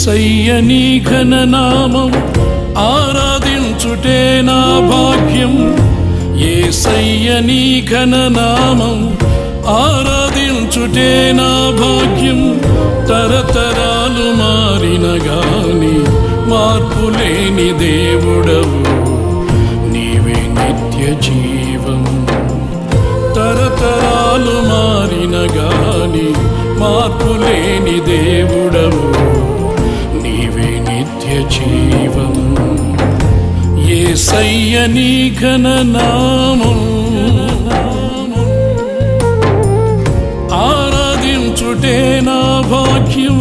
ఏసయ్య నీ ఘననామం ఆరాధించుటే నా భాగ్యం ఏసయ్య నీ ఘననామం ఆరాధించుటే నా భాగ్యం తరతరాలు మారిన గాని మార్పులేని దేవుడవు నీవే నిత్య జీవం తరతరాలు మారిన గాని మార్పులేని దేవుడవు నీవే నిత్య జీవం ఏ సయ్య నీ ఘననామం ఆరాధించుటే నా భాగ్యం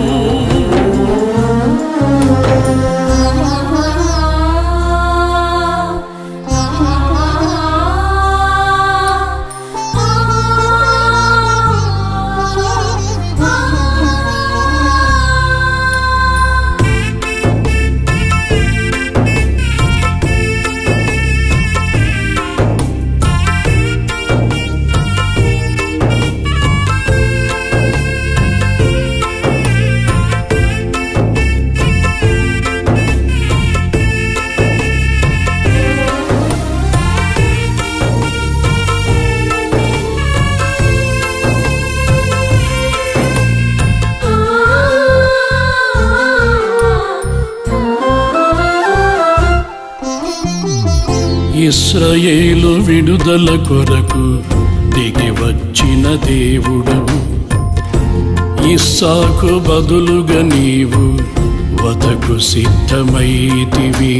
ఇస్రయేలు విడుదల కొరకు దిగి వచ్చిన దేవుడవు ఇస్సాకు బదులుగా నీవు వదకు సిద్ధమైతివి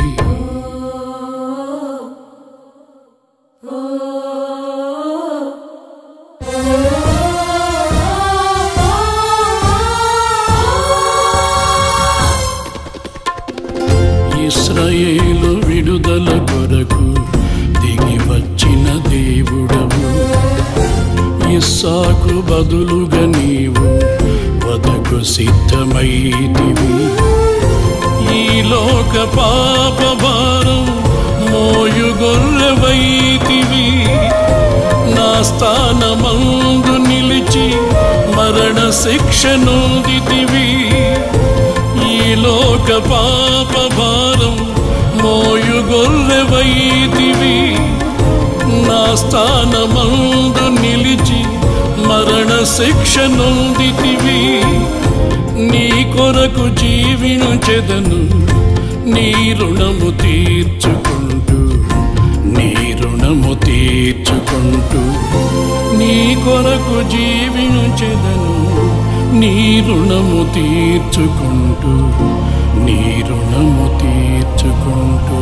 ఇస్రాయేలు విడుదల కొరకు దిగి వచ్చిన దేవుడవు ఇస్సాకు బదులుగా నీవు వదకు సిద్ధమైతివి ఈ లోక పాప భారం మోయుగొర్రవైతివి నా స్థానమందు నిలిచి మరణ శిక్ష నొందితివి ఈ లోక పాప భారం మోయుగొర్రెవైతివి నా స్థానమందు నిలిచి మరణ శిక్ష నొందితివి నీ కొరకు జీవించెదను నీ రుణము తీర్చుకుంటూ నీ రుణము తీర్చుకుంటూ నీ కొరకు జీవించెదను నీ రుణము తీర్చుకుంటూ నీ రుణము తీర్చుకుంటూ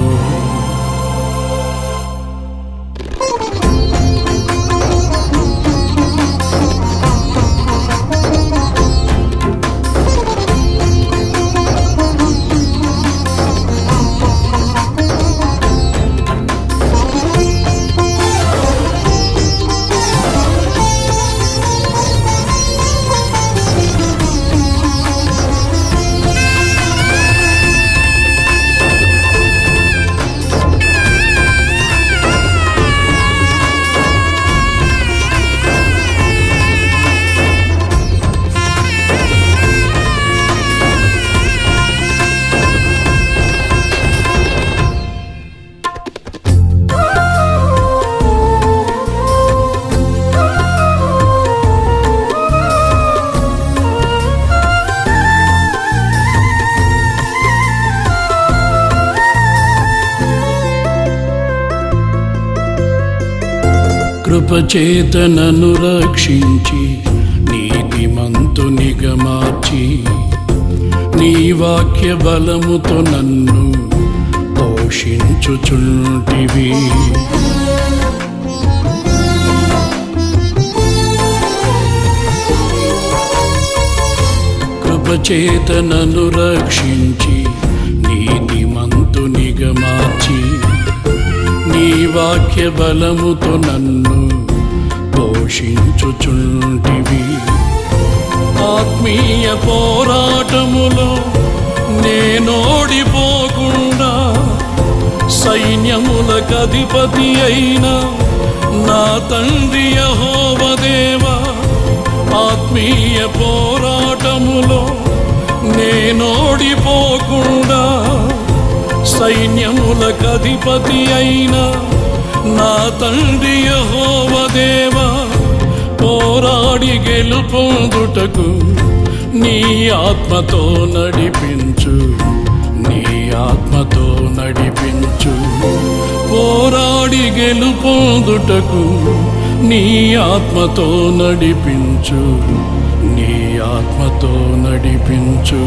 కృపచేతనను రక్షించి నీతిమంతునిగా మార్చి నీ వాక్య బలముతో నన్ను పోషించుచుంటివి కృపచేతనను రక్షించి నీతిమంతునిగా మార్చి నీ వాక్య బలముతో నన్ను పోషించుచుంటివి ఆత్మీయ పోరాటములో నేనోడిపోకుండా సైన్యములకు అధిపతి అయిన నా తండ్రి యహోవదేవా ఆత్మీయ పోరాటములో నేను నేనోడిపోకుండా సైన్యములకు అధిపతి అయిన నా తండ్రి యహోవదేవ పోరాడి గెలుపొందుటకు నీ ఆత్మతో నడిపించు నీ ఆత్మతో నడిపించు పోరాడి గెలుపొందుటకు నీ ఆత్మతో నడిపించు నీ ఆత్మతో నడిపించు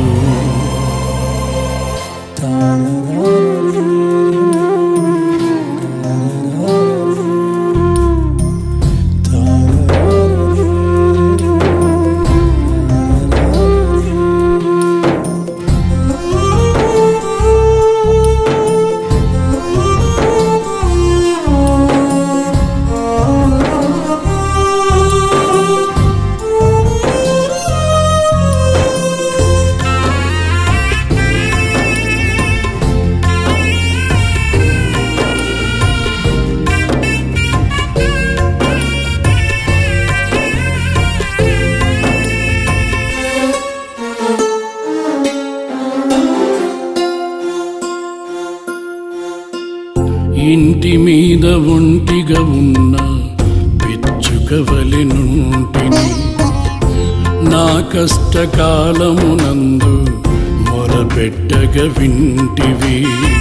ఇంటి మీద ఒంటిగా ఉన్న పిచ్చుకవలి నుంటిని నా కష్టకాలమునందు మొరపెట్టగ వింటివి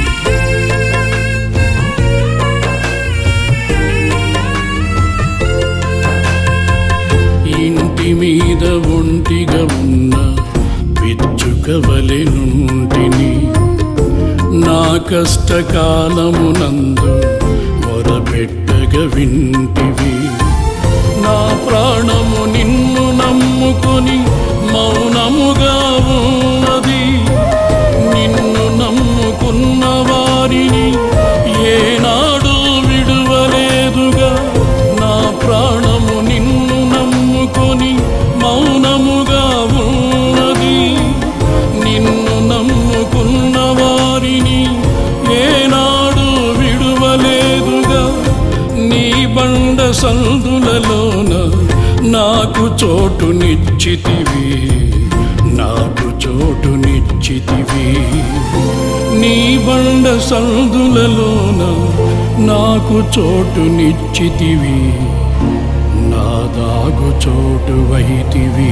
ఇంటి మీద ఒంటిగా ఉన్న పిచ్చుకవలి నుంటిని నా కష్టకాలమునందు మొరపెట్టగ వింటివి నా ప్రాణము నిన్ను నమ్ముకొని మౌనముగా ఉన్నది నిన్ను నమ్ముకున్న వారిని ఏనాడు విడువలేదుగా నా ప్రాణము నిన్ను నమ్ముకొని మౌనముగా ఉన్నది నిన్ను నమ్ముకున్న వారిని ఏనాడు విడువలేదుగా నీ బండ సందులలోన నాకు చోటునిచ్చితివి నాకు చోటునిచ్చితివి నీ బండ సందులలోన నాకు చోటునిచ్చితివి నా దాగు చోటు వైతివి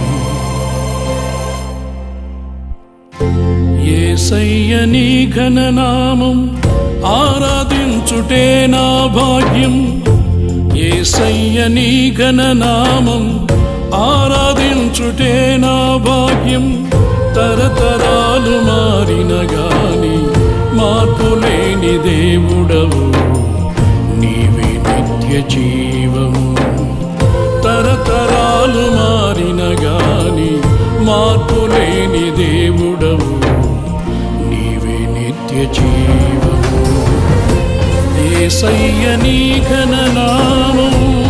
ఏసయ్య నీ ఘననామం ఆరాధించుటే నా భాగ్యం ఏసయ్య నీ ఘననామం ఆరాధించుటే నా భాగ్యం తరతరాలు మారిన గాని మార్పు లేని దేవుడవు నీవే నిత్య జీవము తరతరాలు మారిన గాని మార్పు లేని దేవుడవు నీవే నిత్య జీవము ఏసయ్య నీ ఘననామము